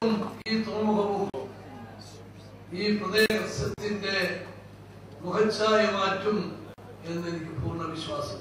ഈ തുറമുഖവും ഈ പ്രദേശത്തിന്റെ മുഖച്ഛായ മാറ്റും എന്ന് എനിക്ക് പൂർണ്ണ വിശ്വാസമുണ്ട്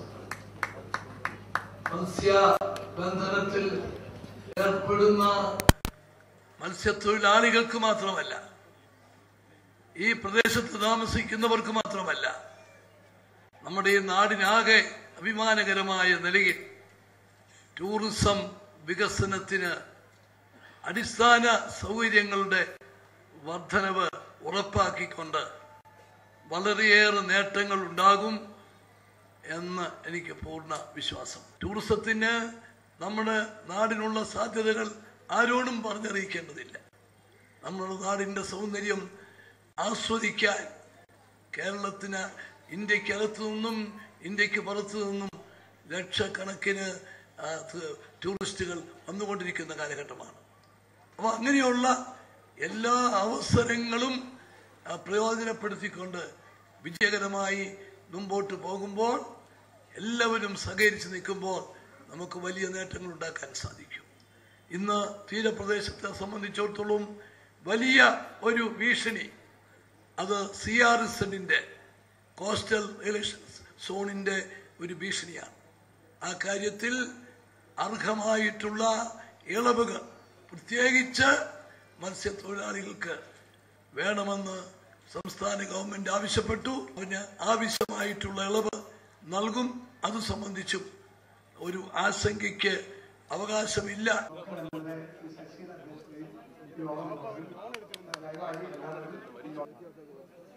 മത്സ്യബന്ധനത്തിൽ ഏർപ്പെടുന്ന മത്സ്യത്തൊഴിലാളികൾക്ക് മാത്രമല്ല ഈ പ്രദേശത്ത് താമസിക്കുന്നവർക്ക് മാത്രമല്ല നമ്മുടെ ഈ നാടിനാകെ അഭിമാനകരമായ നിലയിൽ ടൂറിസം വികസനത്തിന് അടിസ്ഥാന സൗകര്യങ്ങളുടെ വർധനവ് ഉറപ്പാക്കിക്കൊണ്ട് വളരെയേറെ നേട്ടങ്ങൾ ഉണ്ടാകും എന്ന് എനിക്ക് പൂർണ്ണ വിശ്വാസം ടൂറിസത്തിന് നമ്മുടെ നാടിനുള്ള സാധ്യതകൾ ആരോടും പറഞ്ഞറിയിക്കേണ്ടതില്ല നമ്മുടെ നാടിന്റെ സൗന്ദര്യം ആസ്വദിക്കാൻ കേരളത്തിന് ഇന്ത്യക്കകത്തു നിന്നും ഇന്ത്യക്ക് പുറത്തു നിന്നും ലക്ഷക്കണക്കിന് ആ, ത്- ടൂറിസ്റ്റുകൾ വന്നുകൊണ്ടിരിക്കുന്ന കാലഘട്ടമാണ് അപ്പോൾ അങ്ങനെയുള്ള എല്ലാ അവസരങ്ങളും ആ, പ്രയോജനപ്പെടുത്തിക്കൊണ്ട് വിജയകരമായി മുമ്പോട്ട് പോകുമ്പോൾ എല്ലാവരും സഹകരിച്ച് നിൽക്കുമ്പോൾ നമുക്ക് വലിയ നേട്ടങ്ങൾ ഉണ്ടാക്കാൻ സാധിക്കും ഇന്ന് തീരപ്രദേശത്തെ സംബന്ധിച്ചിടത്തോളം വലിയ ഒരു ഭീഷണി അത് സി ആർ എസിന്റെ കോസ്റ്റൽ റിലേഷൻസ് സോണിന്റെ ഒരു ഭീഷണിയാണ് ആ കാര്യത്തിൽ അർഹമായിട്ടുള്ള ഇളവുകൾ പ്രത്യേകിച്ച് മത്സ്യത്തൊഴിലാളികൾക്ക് വേണമെന്ന് സംസ്ഥാന ഗവൺമെന്റ് ആവശ്യപ്പെട്ടു അതിന് ആവശ്യമായിട്ടുള്ള ഇളവ് നൽകും അത് സംബന്ധിച്ചും ഒരു ആശങ്കയ്ക്ക് അവകാശമില്ല ഈ സക്സീഡ് അഡ്മിനിസ്ട്രേറ്റ് യോഗം ദയവായി എല്ലാവരും ഈ യോഗം